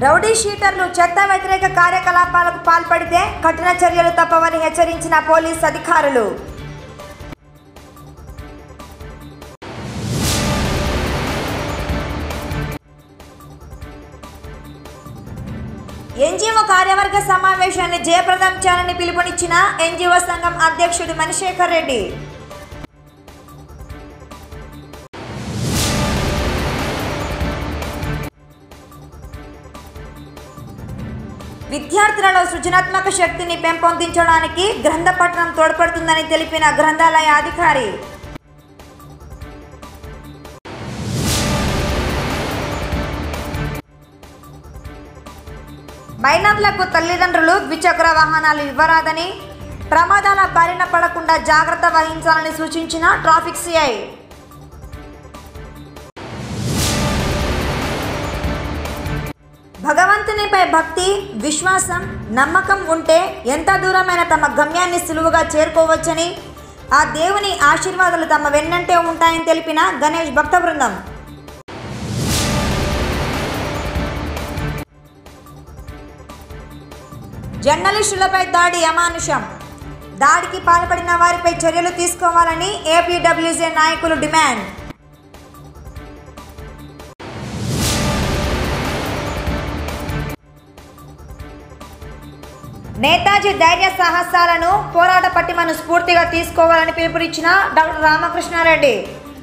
Rowdy షీటర్లు చెత్త వ్యతిరేక కార్యకలాపాలకు పాల్పడితే కఠిన చర్యలు తప్పవని హెచ్చరించిన పోలీస్ అధికారులు ఎన్జిఓ కార్యవర్గ సమావేశాన్ని జయప్రదం చేయాలని పిలుపునిచ్చిన ఎన్జిఓ సంఘం అధ్యక్షుడు మణిశేఖర్ రెడ్డి విద్యార్థులలో సృజనాత్మక శక్తిని పెంపొందించడానికి గ్రంథపట్నం తోడ్పడుతుందని తెలిపిన గ్రంథాలయ అధికారి మైనర్లకు తల్లిదండ్రులు ద్విచక్ర వాహనాలు ఇవ్వరాదని ప్రమాదాల బారిన పడకుండా జాగ్రత్త వహించాలని సూచించిన ట్రాఫిక్ సిఐ భగవంతునిపై భక్తి విశ్వాసం నమ్మకం ఉంటే ఎంత దూరమైన తమ గమ్యాన్ని సులువుగా చేరుకోవచ్చని ఆ దేవుని ఆశీర్వాదాలు తమ వెన్నంటే ఉంటాయని తెలిపిన గణేష్ భక్త బృందం జర్నలిస్టులపై దాడి అమానుషం దాడికి పాల్పడిన వారిపై చర్యలు తీసుకోవాలని ఏపీడబ్ల్యూజే నాయకులు డిమాండ్ నేతాజీ ధైర్య సాహసాలను పోరాట పట్టిమను స్ఫూర్తిగా తీసుకోవాలని పిలుపునిచ్చిన డాక్టర్ రామకృష్ణారెడ్డి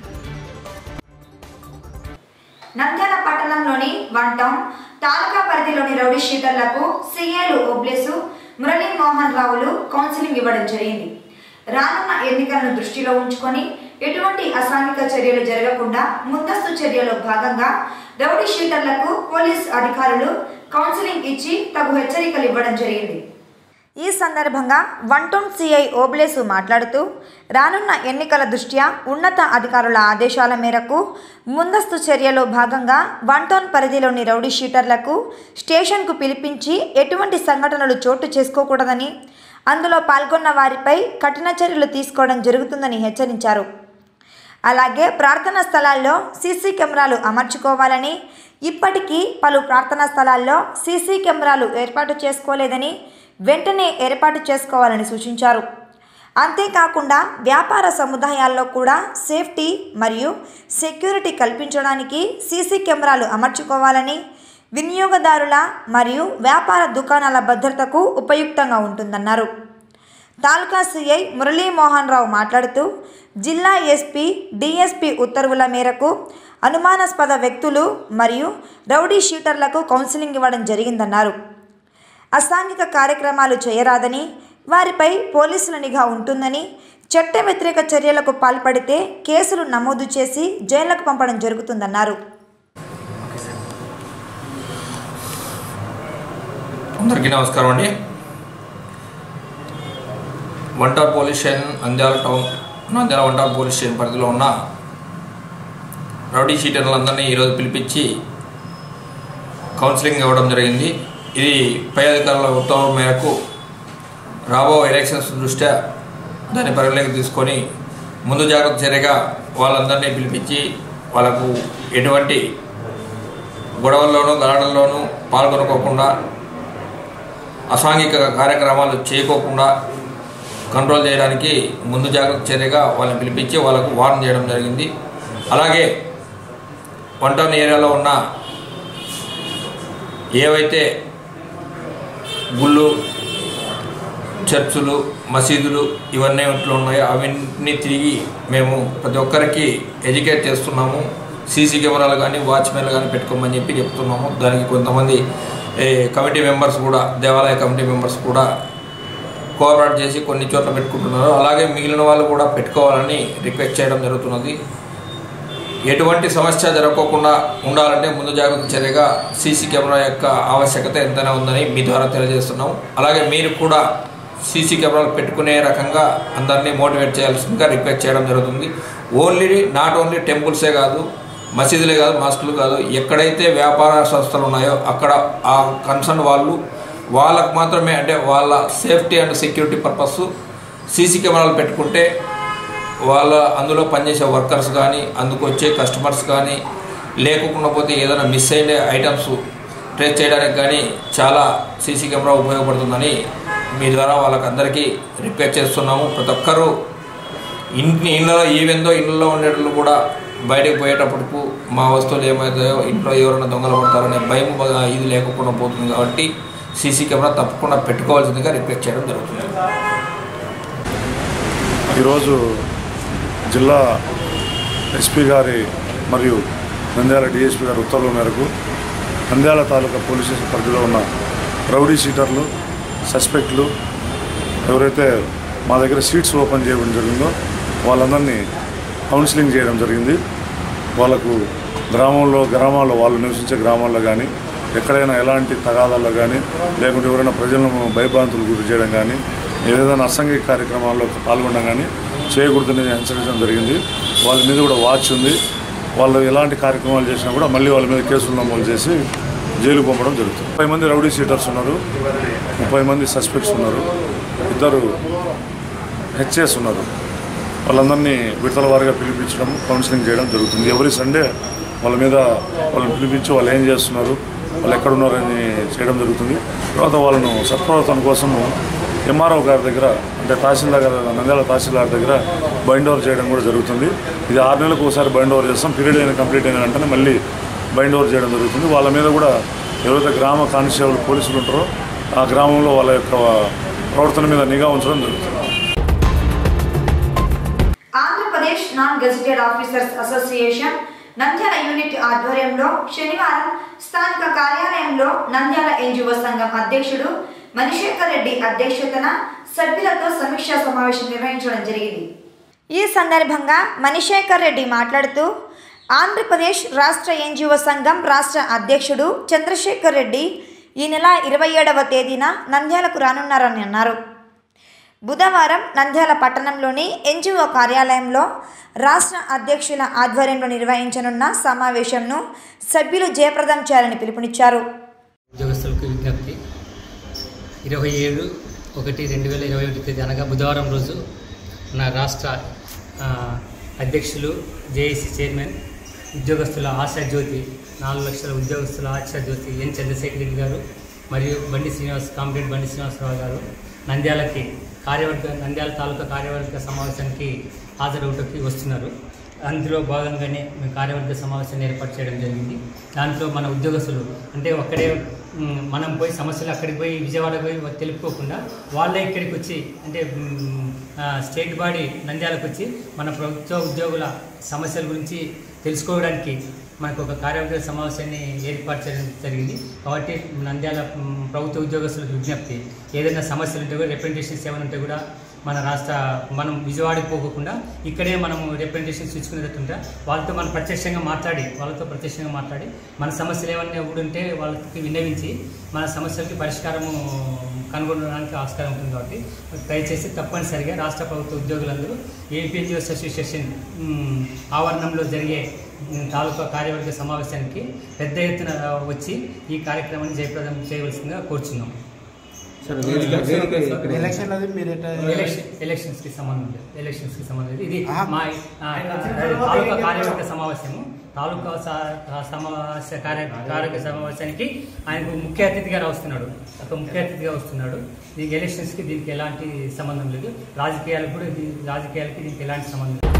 నంద్యాల పట్టణంలోని వన్ టౌన్ తాలూకా పరిధిలోని రౌడీ షీటర్లకు సీఏలు ఓబ్లేసు మురళీ మోహన్ రావులు కౌన్సిలింగ్ ఇవ్వడం జరిగింది రానున్న ఎన్నికలను దృష్టిలో ఉంచుకొని ఎటువంటి అసాంఘిక చర్యలు జరగకుండా ముందస్తు చర్యలో భాగంగా రౌడీ షీటర్లకు పోలీస్ అధికారులు కౌన్సిలింగ్ ఇచ్చి తగు హెచ్చరికలు ఇవ్వడం జరిగింది ఈ సందర్భంగా వన్ టౌన్ సిఐ ఓబ్లేసు మాట్లాడుతూ రానున్న ఎన్నికల దృష్ట్యా ఉన్నత అధికారుల ఆదేశాల మేరకు ముందస్తు చర్యలో భాగంగా వన్ టౌన్ పరిధిలోని రౌడీ షీటర్లకు స్టేషన్కు పిలిపించి ఎటువంటి సంఘటనలు చోటు చేసుకోకూడదని అందులో పాల్గొన్న వారిపై కఠిన చర్యలు తీసుకోవడం జరుగుతుందని హెచ్చరించారు అలాగే ప్రార్థనా స్థలాల్లో సీసీ కెమెరాలు అమర్చుకోవాలని ఇప్పటికీ పలు ప్రార్థనా స్థలాల్లో సీసీ కెమెరాలు ఏర్పాటు చేసుకోలేదని వెంటనే ఏర్పాటు చేసుకోవాలని సూచించారు అంతేకాకుండా వ్యాపార సముదాయాల్లో కూడా సేఫ్టీ మరియు సెక్యూరిటీ కల్పించడానికి సీసీ కెమెరాలు అమర్చుకోవాలని వినియోగదారుల మరియు వ్యాపార దుకాణాల భద్రతకు ఉపయుక్తంగా ఉంటుందన్నారు తాలూకా సిఐ మురళీమోహన్ రావు మాట్లాడుతూ జిల్లా ఎస్పీ డిఎస్పీ ఉత్తర్వుల మేరకు అనుమానాస్పద వ్యక్తులు మరియు రౌడీ షీటర్లకు కౌన్సిలింగ్ ఇవ్వడం జరిగిందన్నారు అసాంఘిక కార్యక్రమాలు చేయరాదని వారిపై పోలీసుల నిఘా ఉంటుందని చట్ట వ్యతిరేక చర్యలకు పాల్పడితే కేసులు నమోదు చేసి జైళ్లకు పంపడం జరుగుతుందన్నారు అందరికీ నమస్కారం అండి one town police station Nandyal town Nandyal one town police station పరిధిలో ఉన్న రౌడీ షీటర్లందరినీ ఈరోజు పిలిపించి కౌన్సిలింగ్ ఇవ్వడం జరిగింది ఇది పై అధికారుల ఉత్తర్వుల మేరకు రాబో ఎలక్షన్స్ దృష్ట్యా దాన్ని పరిగణలోకి తీసుకొని ముందు జాగ్రత్త చర్యగా వాళ్ళందరినీ పిలిపించి వాళ్ళకు ఎటువంటి గొడవల్లోనూ గలాటల్లోనూ పాల్గొనుకోకుండా అసాంఘిక కార్యక్రమాలు చేయకోకుండా కంట్రోల్ చేయడానికి ముందు జాగ్రత్త చర్యగా వాళ్ళని పిలిపించి వాళ్ళకు వార్న్ చేయడం జరిగింది అలాగే వన్ టౌన్ ఏరియాలో ఉన్న ఏవైతే గుళ్ళు చర్చులు మసీదులు ఇవన్నీ ఇంట్లో ఉన్నాయో అవన్నీ తిరిగి మేము ప్రతి ఒక్కరికి ఎడ్యుకేట్ చేస్తున్నాము సీసీ కెమెరాలు కానీ వాచ్మెన్లు కానీ పెట్టుకోమని చెప్పి చెప్తున్నాము దానికి కొంతమంది ఏ, కమిటీ మెంబర్స్ కూడా దేవాలయ కమిటీ మెంబర్స్ కూడా కోఆపరేట్ చేసి కొన్ని చోట్ల పెట్టుకుంటున్నారు అలాగే మిగిలిన వాళ్ళు కూడా పెట్టుకోవాలని రిక్వెస్ట్ చేయడం జరుగుతున్నది ఎటువంటి సమస్య జరగకుండా ఉండాలంటే ముందు జాగ్రత్త చర్యగా సీసీ కెమెరా యొక్క ఆవశ్యకత ఎంతైనా ఉందని మీ ద్వారా తెలియజేస్తున్నాం అలాగే మీరు కూడా సీసీ కెమెరాలు పెట్టుకునే రకంగా అందరినీ మోటివేట్ చేయాల్సిందిగా రిక్వెస్ట్ చేయడం జరుగుతుంది ఓన్లీ నాట్ ఓన్లీ టెంపుల్సే కాదు మసీదులే కాదు మాస్కులు కాదు ఎక్కడైతే వ్యాపార సంస్థలు ఉన్నాయో అక్కడ ఆ కన్సర్న్ వాళ్ళు వాళ్ళకు మాత్రమే అంటే వాళ్ళ safety and security purpose CC కెమెరాలు పెట్టుకుంటే వాళ్ళ అందులో పనిచేసే వర్కర్స్ కానీ అందుకు వచ్చే కస్టమర్స్ కానీ లేకుండా పోతే ఏదైనా మిస్ అయిన ఐటమ్స్ ట్రేస్ చేయడానికి కానీ చాలా సీసీ కెమెరా ఉపయోగపడుతుందని మీ ద్వారా వాళ్ళకి అందరికీ రిక్వెస్ట్ చేస్తున్నాము ప్రతి ఒక్కరూ ఇంటి ఇళ్ళలో ఏవెందో ఇళ్ళలో ఉండేటట్లు కూడా బయటకు పోయేటప్పుడు మా వస్తువులు ఏమవుతాయో ఇంట్లో ఎవరైనా దొంగలు పడతారనే భయం బాగా ఇది లేకుండా పోతుంది కాబట్టి సీసీ కెమెరా తప్పకుండా పెట్టుకోవాల్సిందిగా రిక్వెస్ట్ చేయడం జరుగుతుంది ఈరోజు జిల్లా ఎస్పీ గారి మరియు నంద్యాల డిఎస్పీ గారి ఉత్తర్వుల మేరకు నంద్యాల తాలూకా పోలీస్ స్టేషన్ పరిధిలో ఉన్న రౌడీ షీటర్లు సస్పెక్ట్లు ఎవరైతే మా దగ్గర సీట్స్ ఓపెన్ చేయడం జరిగిందో వాళ్ళందరినీ కౌన్సిలింగ్ చేయడం జరిగింది వాళ్ళకు గ్రామంలో గ్రామాల్లో వాళ్ళు నివసించే గ్రామాల్లో కానీ ఎక్కడైనా ఎలాంటి తగాదాల్లో కానీ లేకుంటే ఎవరైనా ప్రజలను భయభ్రాంతులు గురి చేయడం కానీ ఏదైనా అసంఘిక కార్యక్రమాల్లో పాల్గొనడం కానీ చేయకూడదని హెచ్చరించడం జరిగింది వాళ్ళ మీద కూడా వాచ్ ఉంది వాళ్ళు ఎలాంటి కార్యక్రమాలు చేసినా కూడా మళ్ళీ వాళ్ళ మీద కేసులు నమోదు చేసి జైలుకు పంపడం జరుగుతుంది ముప్పై మంది రౌడీ సీటర్స్ ఉన్నారు ముప్పై మంది సస్పెక్ట్స్ ఉన్నారు ఇద్దరు హెచ్ఎస్ ఉన్నారు వాళ్ళందరినీ విడతల వారిగా పిలిపించడం కౌన్సిలింగ్ చేయడం జరుగుతుంది ఎవరి సండే వాళ్ళ మీద వాళ్ళని పిలిపించి వాళ్ళు ఏం చేస్తున్నారు వాళ్ళు ఎక్కడున్నారని చేయడం జరుగుతుంది తర్వాత వాళ్ళను సత్ప్రవర్తన కోసము ఎంఆర్ఓ గారి దగ్గర అంటే తహసీల్దార్ గారి నంద్యాల తహసీల్దార్ దగ్గర బైండ్ ఓవర్ చేయడం కూడా జరుగుతుంది ఇది ఆరు నెలలకు ఒకసారి బైండ్ ఓవర్ చేస్తాం పీరియడ్ అయిన కంప్లీట్ అయిన వెంటనే మళ్ళీ బైండ్ ఓవర్ చేయడం జరుగుతుంది వాళ్ళ మీద కూడా ఎవరైతే గ్రామ కానిస్టేబుల్ పోలీసులు ఉంటారో ఆ గ్రామంలో వాళ్ళ యొక్క ప్రవర్తన మీద నిఘా ఉంచడం జరుగుతుంది Andhra Pradesh non gazetted officers association Nandyal unit ఆధ్వర్యంలో శనివారం స్థానిక కార్యాలయంలో నంద్యాల ఎన్జిఓ సంఘం అధ్యక్షుడు మణిశేఖర్ రెడ్డి అధ్యక్షతన సభ్యులతో సమీక్షా సమావేశం నిర్వహించడం జరిగింది ఈ సందర్భంగా మణిశేఖర్ రెడ్డి మాట్లాడుతూ ఆంధ్రప్రదేశ్ రాష్ట్ర ఎన్జిఓ సంఘం రాష్ట్ర అధ్యక్షుడు చంద్రశేఖర్ రెడ్డి ఈ నెల ఇరవై ఏడవ తేదీన నంద్యాలకు రానున్నారని అన్నారు బుధవారం నంద్యాల పట్టణంలోని ఎన్జిఓ కార్యాలయంలో రాష్ట్ర అధ్యక్షుల ఆధ్వర్యంలో నిర్వహించనున్న సమావేశంను సభ్యులు జయప్రదం చేయాలని పిలుపునిచ్చారు ఉద్యోగస్తులకు విజ్ఞప్తి ఇరవై ఏడు ఒకటి రెండు వేల ఇరవై ఒకటి తేదీ అనగా బుధవారం రోజు నా రాష్ట్ర ఆ, అధ్యక్షులు జేఏసీ చైర్మన్ ఉద్యోగస్తుల ఆశాజ్యోతి నాలుగు లక్షల ఉద్యోగస్తుల ఆశాజ్యోతి ఎన్ చంద్రశేఖర్ రెడ్డి గారు మరియు బండి శ్రీనివాస్ కామ్రేడ్ బండి శ్రీనివాసరావు గారు నంద్యాలకి కార్యవర్గ నంద్యాల తాలూకా కార్యవర్గ సమావేశానికి హాజరవుటకి వస్తున్నారు అందులో భాగంగానే మేము కార్యవర్గ సమావేశాన్ని ఏర్పాటు చేయడం జరిగింది దాంట్లో మన ఉద్యోగస్తులు అంటే ఒక్కడే మ్, మనం పోయి సమస్యలు అక్కడికి పోయి విజయవాడ పోయి వా- తెలుపుకోకుండా వాళ్ళే ఇక్కడికి వచ్చి అంటే మ్, ఆ, స్టేట్ బాడీ నంద్యాలకు వచ్చి మన ప్రభుత్వ ఉద్యోగుల సమస్యల గురించి తెలుసుకోవడానికి మనకు ఒక కార్యవర్గ సమావేశాన్ని ఏర్పాటు చేయడం జరిగింది కాబట్టి నంద్యాల మ్, ప్రభుత్వ ఉద్యోగస్తులకు విజ్ఞప్తి ఏదైనా సమస్యలు ఉంటే కూడా రిప్రజెంటేషన్స్ ఏమైనా ఉంటే కూడా మన రాష్ట్ర మనం విజయవాడకి పోకుండా ఇక్కడే మనం రిప్రజెంటేషన్స్ ఇచ్చుకునేటట్టుంటే వాళ్ళతో మనం ప్రత్యక్షంగా మాట్లాడి వాళ్ళతో ప్రత్యక్షంగా మాట్లాడి మన సమస్యలు ఏమన్నా కూడా ఉంటే వాళ్ళకి విన్నవించి మన సమస్యలకి పరిష్కారము కనుగొనడానికి ఆస్కారం ఉంటుంది కాబట్టి దయచేసి తప్పనిసరిగా రాష్ట్ర ప్రభుత్వ ఉద్యోగులందరూ ఏపీఎన్జిఓస్ అసోసియేషన్ మ్, ఆవరణంలో జరిగే మ్, తాలూకా కార్యవర్గ సమావేశానికి పెద్ద ఎత్తున వచ్చి ఈ కార్యక్రమాన్ని జయప్రదం చేయవలసిందిగా కోరుచున్నాం ఎలక్షన్ అది మీరు ఎట్లా ఎలక్షన్ ఎలక్షన్స్ కి సంబంధం లేదు ఎలక్షన్స్ కి సంబంధం లేదు ఇది ఆహా. మా ఆ, తాలూకా కార్యవర్గ సమావేశము తాలూకా స- సమావేశ కార్య కార్యవర్గ సమావేశానికి ఆయనకు ముఖ్య అతిథిగా వస్తున్నాడు ఒక ముఖ్య అతిథిగా వస్తున్నాడు దీనికి ఎలక్షన్స్ కి దీనికి ఎలాంటి సంబంధం లేదు రాజకీయాలకు కూడా ఇది రాజకీయాలకి దీనికి ఎలాంటి సంబంధం లేదు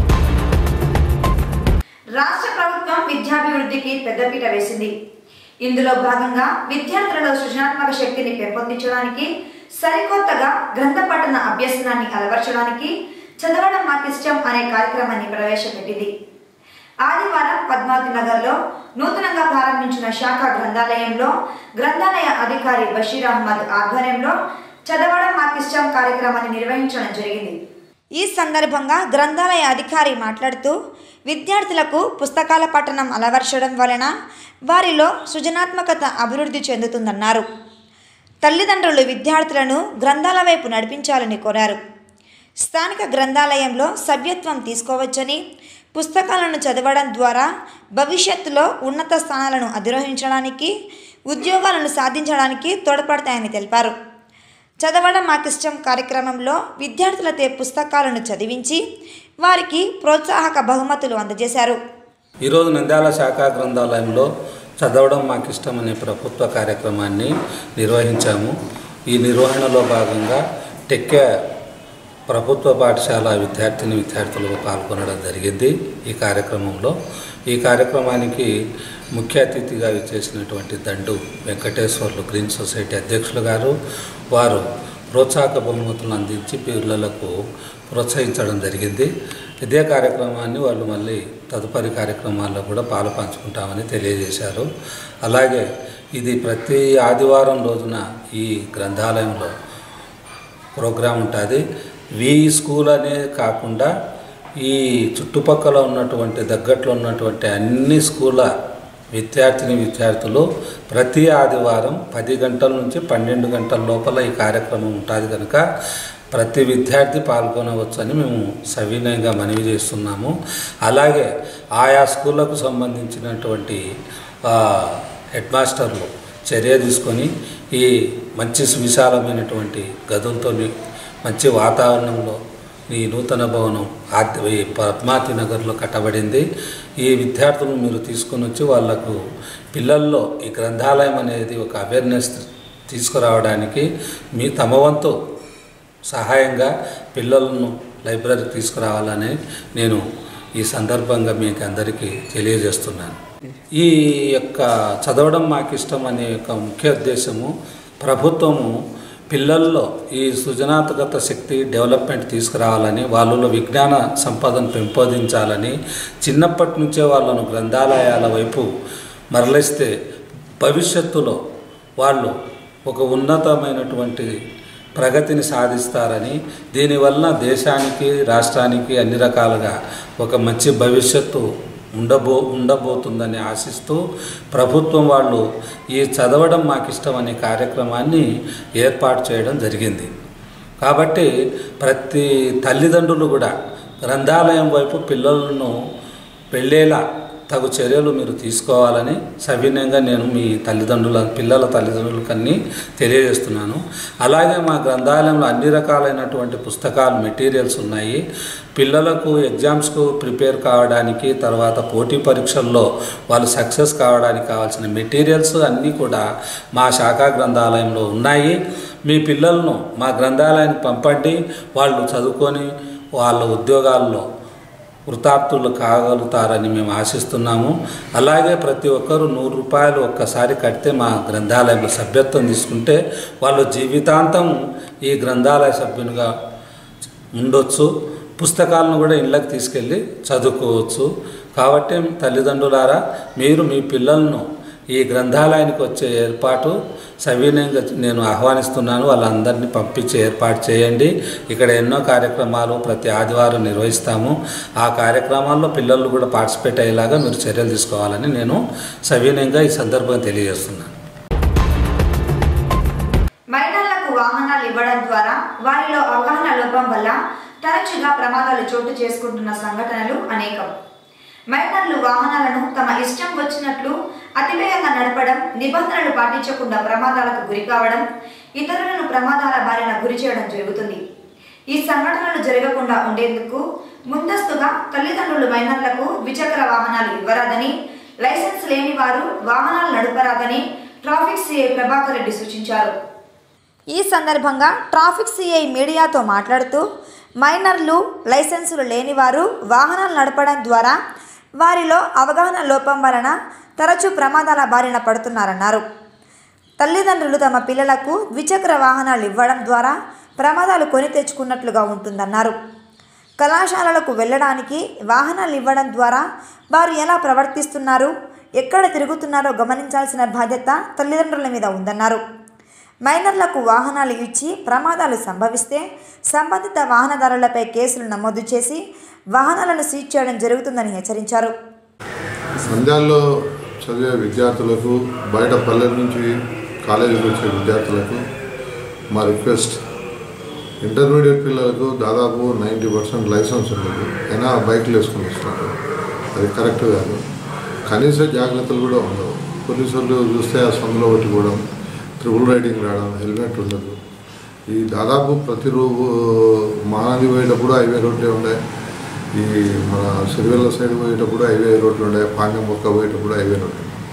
రాష్ట్ర ప్రభుత్వం విద్యాభివృద్ధికి పెద్దపీట వేసింది ఇందులో భాగంగా విద్యార్థులలో సృజనాత్మక శక్తిని పెంపొందించడానికి సరికొత్తగా గ్రంథ పఠన అభ్యసనాన్ని అలవర్చడానికి చదవడం మాకిష్టం అనే కార్యక్రమాన్ని ప్రవేశపెట్టింది ఆదివారం పద్మావతి నగర్లో నూతనంగా ప్రారంభించిన శాఖ గ్రంథాలయంలో గ్రంథాలయ అధికారి బషీర్ అహ్మద్ ఆధ్వర్యంలో చదవడం మాకిష్టం కార్యక్రమాన్ని నిర్వహించడం జరిగింది ఈ సందర్భంగా గ్రంథాలయ అధికారి మాట్లాడుతూ విద్యార్థులకు పుస్తకాల పఠనం అలవర్చడం వలన వారిలో సృజనాత్మకత అభివృద్ధి చెందుతుందన్నారు తల్లిదండ్రులు విద్యార్థులను గ్రంథాల వైపు నడిపించాలని కోరారు స్థానిక గ్రంథాలయంలో సభ్యత్వం తీసుకోవచ్చని పుస్తకాలను చదవడం ద్వారా భవిష్యత్తులో ఉన్నత స్థానాలను అధిరోహించడానికి ఉద్యోగాలను సాధించడానికి తోడ్పడతాయని తెలిపారు చదవడం మాకిష్టం కార్యక్రమంలో విద్యార్థులతో పుస్తకాలను చదివించి వారికి ప్రోత్సాహక బహుమతులు అందజేశారు ఈరోజు నంద్యాల శాఖ గ్రంథాలయంలో చదవడం మాకు ఇష్టం అనే ప్రభుత్వ కార్యక్రమాన్ని నిర్వహించాము ఈ నిర్వహణలో భాగంగా టెక్కే ప్రభుత్వ పాఠశాల విద్యార్థిని విద్యార్థులు పాల్గొనడం జరిగింది ఈ కార్యక్రమంలో ఈ కార్యక్రమానికి ముఖ్య అతిథిగా చేసినటువంటి దండు వెంకటేశ్వర్లు గ్రీన్ సొసైటీ అధ్యక్షులు గారు వారు ప్రోత్సాహక బహుమతులను అందించి పిల్లలకు ప్రోత్సహించడం జరిగింది ఇదే కార్యక్రమాన్ని వాళ్ళు మళ్ళీ తదుపరి కార్యక్రమాల్లో కూడా పాలు పంచుకుంటామని తెలియజేశారు అలాగే ఇది ప్రతి ఆదివారం రోజున ఈ గ్రంథాలయంలో ప్రోగ్రాం ఉంటుంది వి స్కూల్ అనే కాకుండా ఈ చుట్టుపక్కల ఉన్నటువంటి దగ్గట్లో ఉన్నటువంటి అన్ని స్కూళ్ళ విద్యార్థిని విద్యార్థులు ప్రతి ఆదివారం పది గంటల నుంచి పన్నెండు గంటల లోపల ఈ కార్యక్రమం ఉంటుంది కనుక ప్రతి విద్యార్థి పాల్గొనవచ్చు అని మేము సవినయంగా మనవి చేస్తున్నాము అలాగే ఆయా స్కూళ్ళకు సంబంధించినటువంటి ఆ, హెడ్ మాస్టర్లు చర్య తీసుకొని ఈ మంచి సువిశాలమైనటువంటి గదులతో మంచి వాతావరణంలో ఈ నూతన భవనం ఆద్య ఈ పద్మావతి నగర్లో కట్టబడింది ఈ విద్యార్థులను మీరు తీసుకొని వచ్చి వాళ్లకు పిల్లల్లో ఈ గ్రంథాలయం అనేది ఒక అవేర్నెస్ తీసుకురావడానికి మీ తమ వంతు సహాయంగా పిల్లలను లైబ్రరీకి తీసుకురావాలని నేను ఈ సందర్భంగా మీకు అందరికీ తెలియజేస్తున్నాను ఈ యొక్క చదవడం మాకు ఇష్టం అనే యొక్క ముఖ్య ఉద్దేశము ప్రభుత్వము పిల్లల్లో ఈ సృజనాత్మకత శక్తి డెవలప్మెంట్ తీసుకురావాలని వాళ్ళలో విజ్ఞాన సంపదను పెంపొందించాలని చిన్నప్పటి నుంచే వాళ్ళను గ్రంథాలయాల వైపు మరలిస్తే భవిష్యత్తులో వాళ్ళు ఒక ఉన్నతమైనటువంటి ప్రగతిని సాధిస్తారని దీనివల్ల దేశానికి రాష్ట్రానికి అన్ని రకాలుగా ఒక మంచి భవిష్యత్తు ఉండబో ఉండబోతుందని ఆశిస్తూ ప్రభుత్వం వాళ్ళు ఈ చదవడం మాకు ఇష్టం అనే కార్యక్రమాన్ని ఏర్పాటు చేయడం జరిగింది కాబట్టి ప్రతి తల్లిదండ్రులు కూడా గ్రంథాలయం వైపు పిల్లలను వెళ్ళేలా తగు చర్యలు మీరు తీసుకోవాలని సవినయంగా నేను మీ తల్లిదండ్రుల పిల్లల తల్లిదండ్రులకన్నీ తెలియజేస్తున్నాను అలాగే మా గ్రంథాలయంలో అన్ని రకాలైనటువంటి పుస్తకాలు మెటీరియల్స్ ఉన్నాయి పిల్లలకు ఎగ్జామ్స్కు ప్రిపేర్ కావడానికి తర్వాత పోటీ పరీక్షల్లో వాళ్ళు సక్సెస్ కావడానికి కావాల్సిన మెటీరియల్స్ అన్నీ కూడా మా శాఖా గ్రంథాలయంలో ఉన్నాయి మీ పిల్లలను మా గ్రంథాలయానికి పంపండి వాళ్ళు చదువుకొని వాళ్ళ ఉద్యోగాల్లో కృతార్థులు కాగలుగుతారని మేము ఆశిస్తున్నాము అలాగే ప్రతి ఒక్కరూ నూరు రూపాయలు ఒక్కసారి కడితే మా గ్రంథాలయంలో సభ్యత్వం తీసుకుంటే వాళ్ళు జీవితాంతం ఈ గ్రంథాలయ సభ్యునిగా ఉండొచ్చు పుస్తకాలను కూడా ఇళ్ళకి తీసుకెళ్ళి చదువుకోవచ్చు కాబట్టి తల్లిదండ్రులారా మీరు మీ పిల్లలను ఈ గ్రంథాలయానికి వచ్చే ఏర్పాటు సవినయంగా నేను ఆహ్వానిస్తున్నాను వాళ్ళందరినీ పంపించే ఏర్పాటు చేయండి ఇక్కడ ఎన్నో కార్యక్రమాలు ప్రతి ఆదివారం నిర్వహిస్తాము ఆ కార్యక్రమాల్లో పిల్లలు కూడా పార్టిసిపేట్ అయ్యేలాగా మీరు చర్యలు తీసుకోవాలని నేను సవినయంగా ఈ సందర్భంగా తెలియజేస్తున్నాను మైనర్లకు వాహనాలు ఇవ్వడం ద్వారా వారిలో అవగాహన లోపం వల్ల తరచుగా ప్రమాదాలు చోటు చేసుకుంటున్న సంఘటనలు అనేకం మైనర్లు వాహనాలను తమ ఇష్టం వచ్చినట్లు అతివేగంగా నడపడం నిబంధనలు పాటించకుండా ప్రమాదాలకు గురి కావడం ఇతరులను ప్రమాదాల బారిన గురి చేయడం జరుగుతుంది ఈ సంఘటనలు జరగకుండా ఉండేందుకు ముందస్తుగా తల్లిదండ్రులు మైనర్లకు ద్విచక్ర వాహనాలు ఇవ్వరాదని లైసెన్స్ లేని వారు వాహనాలు నడపరాదని ట్రాఫిక్ సిఐ ప్రభాకర్ రెడ్డి సూచించారు ఈ సందర్భంగా ట్రాఫిక్ సిఐ మీడియాతో మాట్లాడుతూ మైనర్లు లైసెన్సులు లేనివారు వాహనాలు నడపడం ద్వారా వారిలో అవగాహన లోపం వలన తరచూ ప్రమాదాల బారిన పడుతున్నారన్నారు తల్లిదండ్రులు తమ పిల్లలకు ద్విచక్ర వాహనాలు ఇవ్వడం ద్వారా ప్రమాదాలు కొని తెచ్చుకున్నట్లుగా ఉంటుందన్నారు కళాశాలలకు వెళ్ళడానికి వాహనాలు ఇవ్వడం ద్వారా వారు ఎలా ప్రవర్తిస్తున్నారు ఎక్కడ తిరుగుతున్నారో గమనించాల్సిన బాధ్యత తల్లిదండ్రుల మీద ఉందన్నారు మైనర్లకు వాహనాలు ఇచ్చి ప్రమాదాలు సంభవిస్తే సంబంధిత వాహనదారులపై కేసులు నమోదు చేసి వాహనాలను సీజ్ చేయడం జరుగుతుందని హెచ్చరించారు సంధ్యాల్లో చదివే విద్యార్థులకు బయట పల్లెల నుంచి కాలేజీకి వచ్చే విద్యార్థులకు మా రిక్వెస్ట్ ఇంటర్మీడియట్ పిల్లలకు దాదాపు నైంటీ పర్సెంట్ లైసెన్స్ ఉండదు అయినా బైక్లు వేసుకొని వస్తున్నారు అది కరెక్ట్ కాదు కనీస జాగ్రత్తలు కూడా ఉండవు పోలీసు వాళ్ళు చూస్తే ఆ సందులో పట్టుకోవడం ట్రిపుల్ రైడింగ్ రావడం హెల్మెట్ ఉండదు ఈ దాదాపు ప్రతిరోజు మహానది పోయేటప్పుడు హైవే రోడ్లే ఉండే ఈ మన సిరివెల్ల సైడ్ పోయేటప్పుడు హైవే రోడ్లు ఉండే పాండ్యం మొక్క పోయేటప్పుడు హైవే రోడ్లు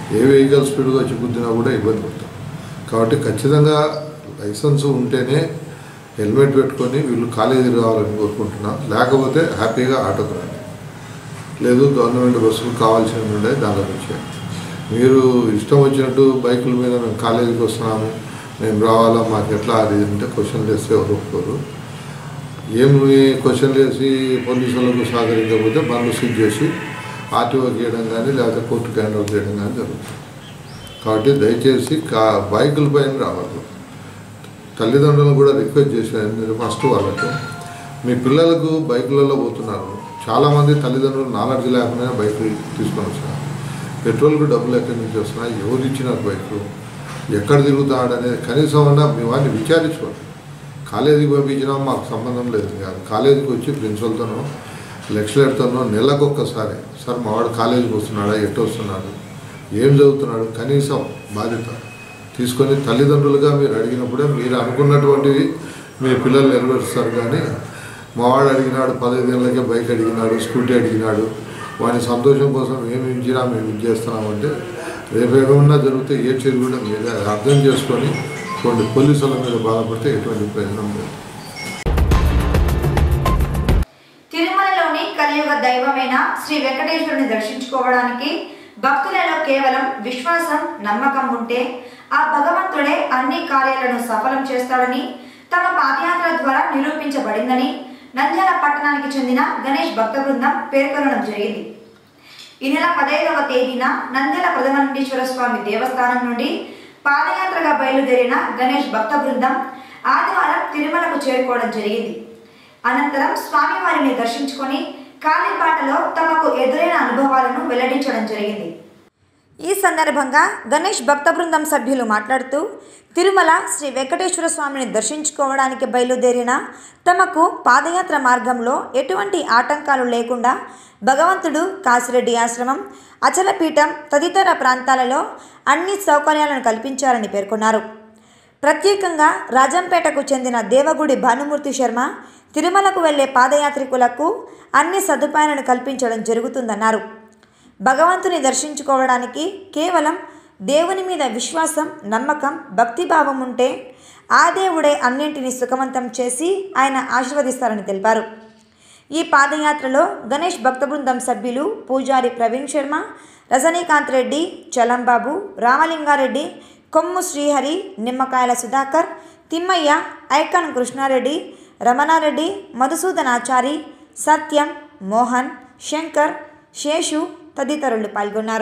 ఏ వెహికల్ స్పీడ్గా వచ్చి గుద్దినా కూడా ఇబ్బంది పడతాం కాబట్టి ఖచ్చితంగా లైసెన్స్ ఉంటేనే హెల్మెట్ పెట్టుకొని వీళ్ళు కాలేజీ రావాలని కోరుకుంటున్నాం లేకపోతే హ్యాపీగా ఆటోకు రండి లేదు గవర్నమెంట్ బస్సులు కావాల్సినవి ఉండే దానిలో నుంచి మీరు ఇష్టం వచ్చినట్టు బైకుల మీద మేము కాలేజీకి వస్తున్నాము మేము రావాలా మాకు ఎట్లా అది ఇది అంటే క్వశ్చన్లు వేస్తే ఎవరు ఒప్పుకోరు ఏమి క్వశ్చన్లు వేసి పోలీసులకు సహకరించకపోతే బండ్లు సీజ్ చేసి ఆర్టీఓ గీయడం కానీ లేకపోతే కోర్టుకి హ్యాండ్ ఓవర్ చేయడం కానీ జరుగుతుంది కాబట్టి దయచేసి కా బైకుల పైన రావద్దు తల్లిదండ్రులను కూడా రిక్వెస్ట్ చేశాను మీరు ఫస్ట్ వాళ్ళకు మీ పిల్లలకు బైకులలో పోతున్నారు చాలామంది తల్లిదండ్రులు నాలెడ్జ్ లేకుండా బైకులు తీసుకొని వస్తున్నారు పెట్రోల్కు డబ్బులు ఎక్కడి నుంచి వస్తున్నాయి ఎవరు ఇచ్చినారు బైకు ఎక్కడ తిరుగుతాడు అనేది కనీసం అన్నా మీ వాడిని విచారించుకోండి కాలేజీకి పంపించినా మాకు సంబంధం లేదు కాదు కాలేజీకి వచ్చి ప్రిన్సిపల్తోనో లెక్చరర్తోనో నెలకొక్కసారి సార్ మా వాడు కాలేజీకి వస్తున్నాడా ఎటు వస్తున్నాడు ఏం చదువుతున్నాడు కనీసం బాధ్యత తీసుకొని తల్లిదండ్రులుగా మీరు అడిగినప్పుడే మీరు అనుకున్నటువంటివి మీ పిల్లలు నెరవేరుస్తారు కానీ మా వాడు అడిగినాడు పదహైదేళ్ళకే బైక్ అడిగినాడు స్కూటీ అడిగినాడు వాని సంతోషం కోసం ఏమి ఇచ్చినా మేము ఇది చేస్తున్నామంటే రేపు ఏమన్నా జరిగితే ఏ చర్య కూడా మీరు అర్థం చేసుకొని కొన్ని పోలీసుల మీద బాధపడితే ఎటువంటి ప్రయోజనం లేదు తిరుమలలోని కలియుగ దైవమైన శ్రీ వెంకటేశ్వరుని దర్శించుకోవడానికి భక్తులలో కేవలం విశ్వాసం నమ్మకం ఉంటే ఆ భగవంతుడే అన్ని కార్యాలను సఫలం చేస్తాడని తమ పాదయాత్ర ద్వారా నిరూపించబడిందని నంద్యాల పట్టణానికి చెందిన గణేష్ భక్త బృందం పేర్కొనడం జరిగింది ఈ నెల పదహైదవ తేదీన నంద్యాల ప్రథమనందీశ్వర స్వామి దేవస్థానం నుండి పాదయాత్రగా బయలుదేరిన గణేష్ భక్త బృందం ఆదివారం తిరుమలకు చేరుకోవడం జరిగింది అనంతరం స్వామివారిని దర్శించుకొని కాలిబాటలో తమకు ఎదురైన అనుభవాలను వెల్లడించడం జరిగింది ఈ సందర్భంగా గణేష్ భక్త బృందం సభ్యులు మాట్లాడుతూ తిరుమల శ్రీ వెంకటేశ్వర స్వామిని దర్శించుకోవడానికి బయలుదేరిన తమకు పాదయాత్ర మార్గంలో ఎటువంటి ఆటంకాలు లేకుండా భగవంతుడు కాసిరెడ్డి ఆశ్రమం అచలపీఠం తదితర ప్రాంతాలలో అన్ని సౌకర్యాలను కల్పించారని పేర్కొన్నారు ప్రత్యేకంగా రాజంపేటకు చెందిన దేవగుడి భానుమూర్తి శర్మ తిరుమలకు వెళ్లే పాదయాత్రికులకు అన్ని సదుపాయాలను కల్పించడం జరుగుతుందన్నారు భగవంతుని దర్శించుకోవడానికి కేవలం దేవుని మీద విశ్వాసం నమ్మకం భక్తిభావం ఉంటే ఆ దేవుడే అన్నింటినీ సుఖవంతం చేసి ఆయన ఆశీర్వదిస్తారని తెలిపారు ఈ పాదయాత్రలో గణేష్ భక్త బృందం సభ్యులు పూజారి ప్రవీణ్ శర్మ రజనీకాంత్ రెడ్డి చలంబాబు రామలింగారెడ్డి కొమ్ము శ్రీహరి నిమ్మకాయల సుధాకర్ తిమ్మయ్య ఐకాన్ కృష్ణారెడ్డి రమణారెడ్డి మధుసూదనాచారి సత్యం మోహన్ శంకర్ శేషు తదితరులు పాల్గొన్నారు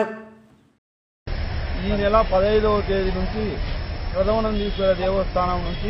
ఈ నెల పదహైదవ తేదీ నుంచి ప్రథమనందీశ్వర దేవస్థానం నుంచి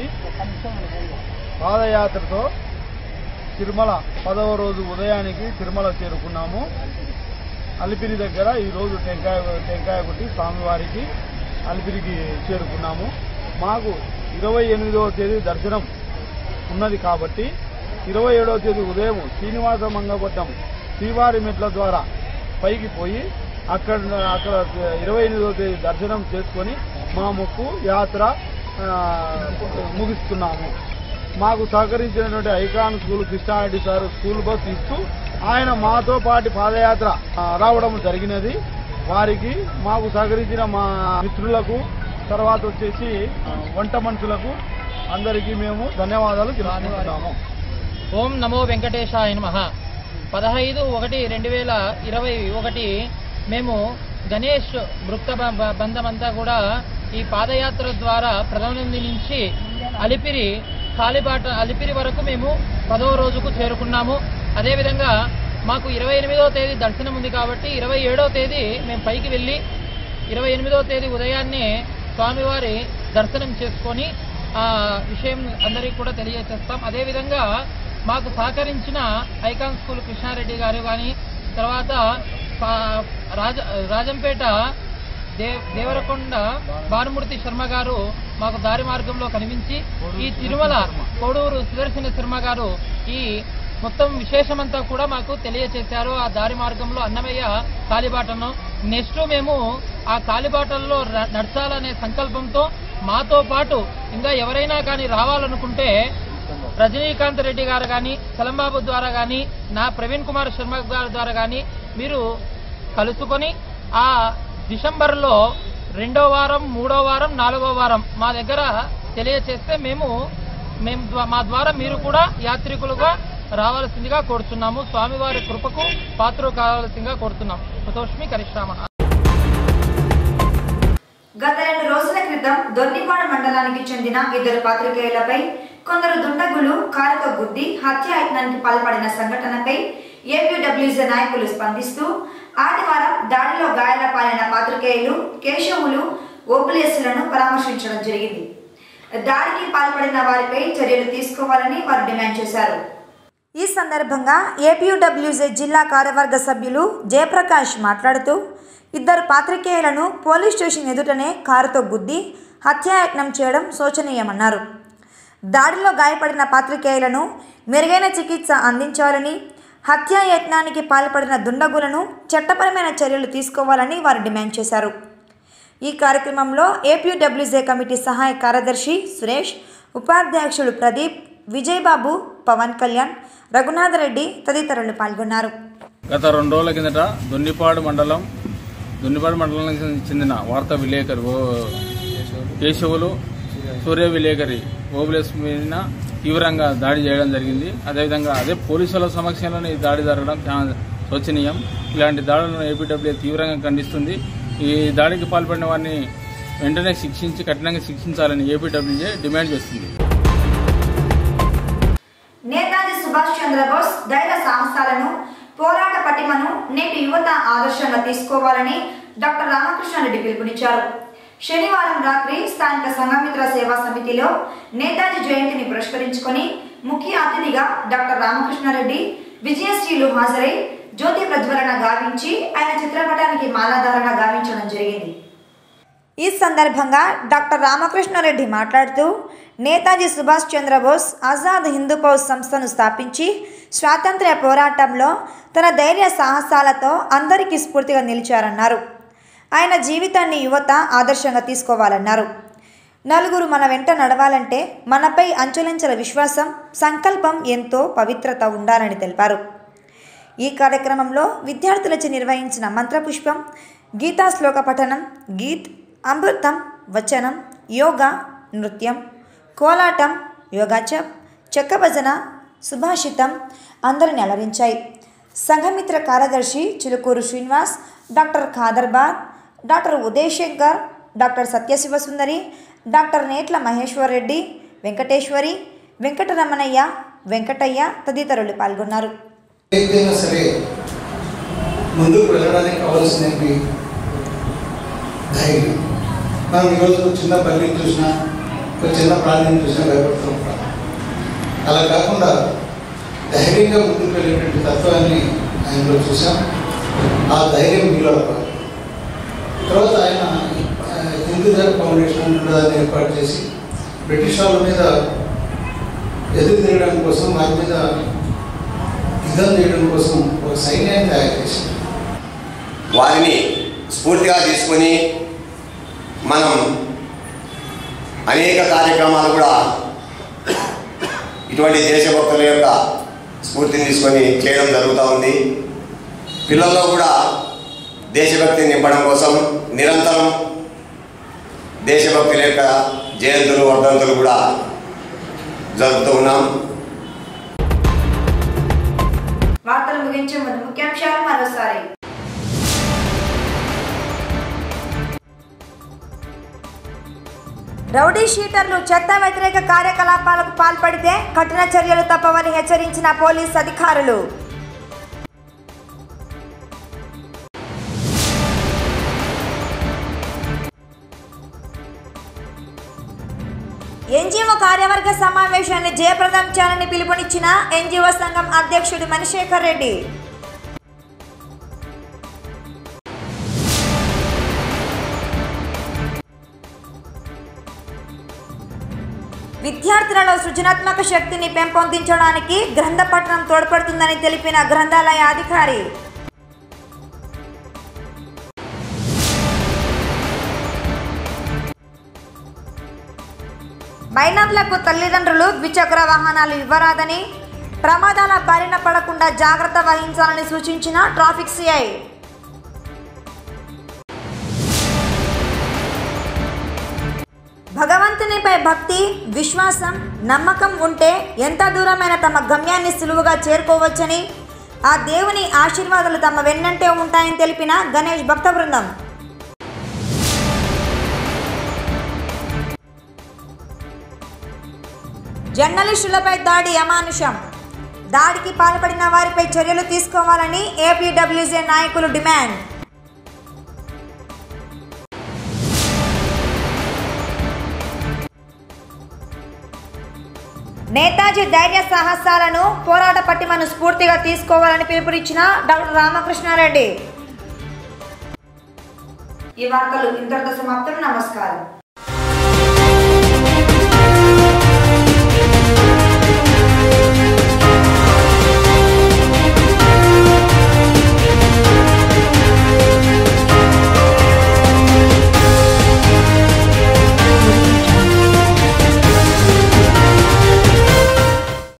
పాదయాత్రతో తిరుమల పదవ రోజు ఉదయానికి తిరుమల చేరుకున్నాము అలిపిరి దగ్గర ఈరోజు టెంకాయ టెంకాయ కొట్టి స్వామివారికి అలిపిరికి చేరుకున్నాము మాకు ఇరవై ఎనిమిదవ తేదీ దర్శనం ఉన్నది కాబట్టి ఇరవై ఏడవ తేదీ ఉదయం శ్రీనివాస మంగపట్నం శ్రీవారి మెట్ల ద్వారా పైకి పోయి అక్కడ అక్కడ ఇరవై ఎనిమిదవ తేదీ దర్శనం చేసుకొని మా మొక్కు యాత్ర ఆ, ముగిస్తున్నాము మాకు సహకరించినటువంటి icon school Krishna Reddy sir school bus ఇస్తూ ఆయన మాతో పాటు పాదయాత్ర ఆ, రావడం జరిగినది వారికి మాకు సహకరించిన మా మిత్రులకు తర్వాత వచ్చేసి ఆ, వంట మనుషులకు అందరికీ మేము ధన్యవాదాలు తెలుపుకుంటున్నాము ఓం నమో వెంకటేశాయ నమ పదహైదు ఒకటి రెండు వేల ఇరవై ఒకటి మేము గణేష్ భృక్త బ- బ- బంధమంతా కూడా ఈ పాదయాత్ర ద్వారా ప్రధానంది నుంచి అలిపిరి కాలిబాట అలిపిరి వరకు మేము పదవ రోజుకు చేరుకున్నాము అదేవిధంగా మాకు ఇరవై ఎనిమిదవ తేదీ దర్శనం ఉంది కాబట్టి ఇరవై ఏడవ తేదీ మేము పైకి వెళ్ళి ఇరవై ఎనిమిదవ తేదీ ఉదయాన్నే స్వామివారి దర్శనం చేసుకొని ఆ విషయం అందరికీ కూడా తెలియజేస్తాం అదేవిధంగా మాకు సహకరించిన ఐకాన్ స్కూల్ కృష్ణారెడ్డి గారు కానీ తర్వాత పా- రాజ రాజంపేట దే దేవరకొండ భానుమూర్తి శర్మ గారు మాకు దారి మార్గంలో కనిపించి ఈ తిరుమల కోడూరు సుదర్శన శర్మ గారు ఈ మొత్తం విశేషమంతా కూడా మాకు తెలియచేశారు ఆ దారి మార్గంలో అన్నమయ్య కాలిబాటను నెక్స్ట్ మేము ఆ కాలిబాటల్లో ర- నడచాలనే సంకల్పంతో మాతో పాటు ఇంకా ఎవరైనా కానీ రావాలనుకుంటే రజనీకాంత్ రెడ్డి గారు కానీ చలంబాబు ద్వారా కానీ నా ప్రవీణ్ కుమార్ శర్మ గారి ద్వారా కానీ మీరు కలుసుకొని ఆ డిసెంబర్లో రెండో వారం మూడో వారం నాలుగో వారం మా దగ్గర తెలియచేస్తే మేము మేము ద్వా- మా ద్వారా మీరు కూడా యాత్రికులుగా రావాల్సిందిగా కోరుతున్నాము స్వామివారి కృపకు పాత్ర కావాల్సిందిగా కోరుతున్నాం కుతోష్మి కరిష్టామ గత రెండు రోజుల క్రితం దొర్నిపాడు మండలానికి చెందిన ఇద్దరు పాత్రికేయులపై కొందరు దుండగులు కారుతో గుద్ది హత్యాయత్నానికి పాల్పడిన సంఘటనపై ఏపీడబ్ల్యూజే నాయకులు స్పందిస్తూ ఆదివారం దాడిలో గాయాల పాలైన పాత్రికేయులు కేశవులు ఓబులేసులను పరామర్శించడం జరిగింది దాడికి పాల్పడిన వారిపై చర్యలు తీసుకోవాలని వారు డిమాండ్ చేశారు ఈ సందర్భంగా ఏపీయూడబ్ల్యూజే జిల్లా కార్యవర్గ సభ్యులు జయప్రకాష్ మాట్లాడుతూ ఇద్దరు పాత్రికేయులను పోలీస్ స్టేషన్ ఎదుటనే కారుతో గుద్ది హత్యాయత్నం చేయడం శోచనీయమన్నారు దాడిలో గాయపడిన పాత్రికేయులను మెరుగైన చికిత్స అందించాలని హత్యాయత్నానికి పాల్పడిన దుండగులను చట్టపరమైన చర్యలు తీసుకోవాలని వారు డిమాండ్ చేశారు ఈ కార్యక్రమంలో ఏపీడబ్ల్యూజే కమిటీ సహాయ కార్యదర్శి సురేష్ ఉపాధ్యక్షులు ప్రదీప్ విజయబాబు పవన్ కళ్యాణ్ రఘునాథరెడ్డి తదితరులు పాల్గొన్నారు గత రెండు రోజుల కిందట దొన్నిపాడు మండలం దొన్నిపాడు మండలానికి చెందిన వార్తా విలేకరి ఓ కేశవులు సూర్య విలేకరి ఓబులేస్ మీద తీవ్రంగా దాడి చేయడం జరిగింది అదేవిధంగా అదే పోలీసుల సమక్షంలోనే ఈ దాడి జరగడం చాలా శోచనీయం ఇలాంటి దాడులను ఏపీడబ్ల్యూ తీవ్రంగా ఖండిస్తుంది ఈ దాడికి పాల్పడిన వారిని వెంటనే శిక్షించి కఠినంగా శిక్షించాలని ఏపీడబ్ల్యూజే డిమాండ్ చేస్తుంది నేతాజీ సుభాష్ చంద్రబోస్ ధైర్య సాహసాలను పోరాట పటిమను నేటి యువత ఆదర్శంగా తీసుకోవాలని డాక్టర్ రామకృష్ణారెడ్డి పిలుపునిచ్చారు శనివారం రాత్రి స్థానిక సంఘమిత్ర సేవా సమితిలో నేతాజీ జయంతిని పురస్కరించుకొని ముఖ్య అతిథిగా డాక్టర్ రామకృష్ణారెడ్డి విజయశ్రీలు హాజరై జ్యోతి ప్రజ్వలన గావించి ఆయన చిత్రపటానికి మాలాధారణ గావించడం జరిగింది ఈ సందర్భంగా డాక్టర్ రామకృష్ణారెడ్డి మాట్లాడుతూ నేతాజీ సుభాష్ చంద్రబోస్ ఆజాద్ హిందూ ఫౌజ్ సంస్థను స్థాపించి స్వాతంత్ర్య పోరాటంలో తన ధైర్య సాహసాలతో అందరికీ స్ఫూర్తిగా నిలిచారన్నారు ఆయన జీవితాన్ని యువత ఆదర్శంగా తీసుకోవాలన్నారు నలుగురు మన వెంట నడవాలంటే మనపై అంచులంచెల విశ్వాసం సంకల్పం ఎంతో పవిత్రత ఉండాలని తెలిపారు ఈ కార్యక్రమంలో విద్యార్థులచే నిర్వహించిన మంత్రపుష్పం గీతా శ్లోక పఠనం గీత్ అమృతం వచనం యోగా నృత్యం కోలాటం యోగాచప్ చెక్క భజన సుభాషితం అందరిని అలరించాయి సంఘమిత్ర కార్యదర్శి Chilukuru Srinivas doctor Khaderbad doctor Uday Shankar doctor Satyasivasundari doctor Netla Maheshwar Reddy Venkateswari Venkataramanaiah Venkataiah తదితరులు పాల్గొన్నారు ఏదైనా సరే ముందుకు వెళ్ళడానికి కావాల్సినవి ధైర్యం మనం ఈరోజు చిన్న పల్లిని చూసినా ఒక చిన్న ప్రాణిని చూసినా భయపడుతూ ఉంటాం అలా కాకుండా ధైర్యంగా ముందుకు వెళ్ళేటువంటి తత్వాన్ని ఆయనలో చూసాం ఆ ధైర్యం మీలో రావాలి. తర్వాత ఆయన ఆ, హిందూ ధర్మ ఫౌండేషన్ అనే దాన్ని ఏర్పాటు చేసి బ్రిటిష్ వాళ్ళ మీద ఎదురు తిరగడం కోసం వారి మీద యుద్ధం చేయడం కోసం ఒక సైన్యాన్ని తయారు చేసింది వారిని స్ఫూర్తిగా తీసుకొని మనం అనేక కార్యక్రమాలు కూడా ఇటువంటి దేశభక్తుల యొక్క స్ఫూర్తిని తీసుకొని చేయడం జరుగుతూ ఉంది పిల్లల్లో కూడా దేశభక్తిని నింపడం కోసం నిరంతరం దేశభక్తుల యొక్క జయంతులు వర్ధంతులు కూడా జరుపుతూ ఉన్నాం వార్తలు ముగించే ముందు ముఖ్యాంశాలు మరోసారి రౌడీ షీటర్లు చెత్త వ్యతిరేక కార్యకలాపాలకు పాల్పడితే కఠిన చర్యలు తప్పవని హెచ్చరించిన పోలీస్ అధికారులు ఎన్జిఓ కార్యవర్గ సమావేశాన్ని జయప్రదం చేయాలని పిలుపునిచ్చిన ఎన్జిఓ సంఘం అధ్యక్షుడు మణిశేఖర్ రెడ్డి విద్యార్థులలో సృజనాత్మక శక్తిని పెంపొందించడానికి గ్రంథపట్నం తోడ్పడుతుందని తెలిపిన గ్రంథాలయ అధికారి మైనర్లకు తల్లిదండ్రులు ద్విచక్ర వాహనాలు ఇవ్వరాదని ప్రమాదాల బారిన పడకుండా జాగ్రత్త వహించాలని సూచించిన ట్రాఫిక్ సిఐ భగవంతునిపై భక్తి విశ్వాసం నమ్మకం ఉంటే ఎంత దూరమైన తమ గమ్యాన్ని సులువుగా చేరుకోవచ్చని ఆ దేవుని ఆశీర్వాదాలు తమ వెన్నంటే ఉంటాయని తెలిపిన గణేష్ భక్త బృందం జర్నలిస్టులపై దాడి అమానుషం దాడికి పాల్పడిన వారిపై చర్యలు తీసుకోవాలని ఏపీడబ్ల్యూజే నాయకులు డిమాండ్ నేతాజీ ధైర్య సాహసాలను పోరాట పట్టిమను స్ఫూర్తిగా తీసుకోవాలని పిలుపునిచ్చిన డాక్టర్ రామకృష్ణారెడ్డి ఈ వార్తలు ఇంతటితో సమాప్తం నమస్కారం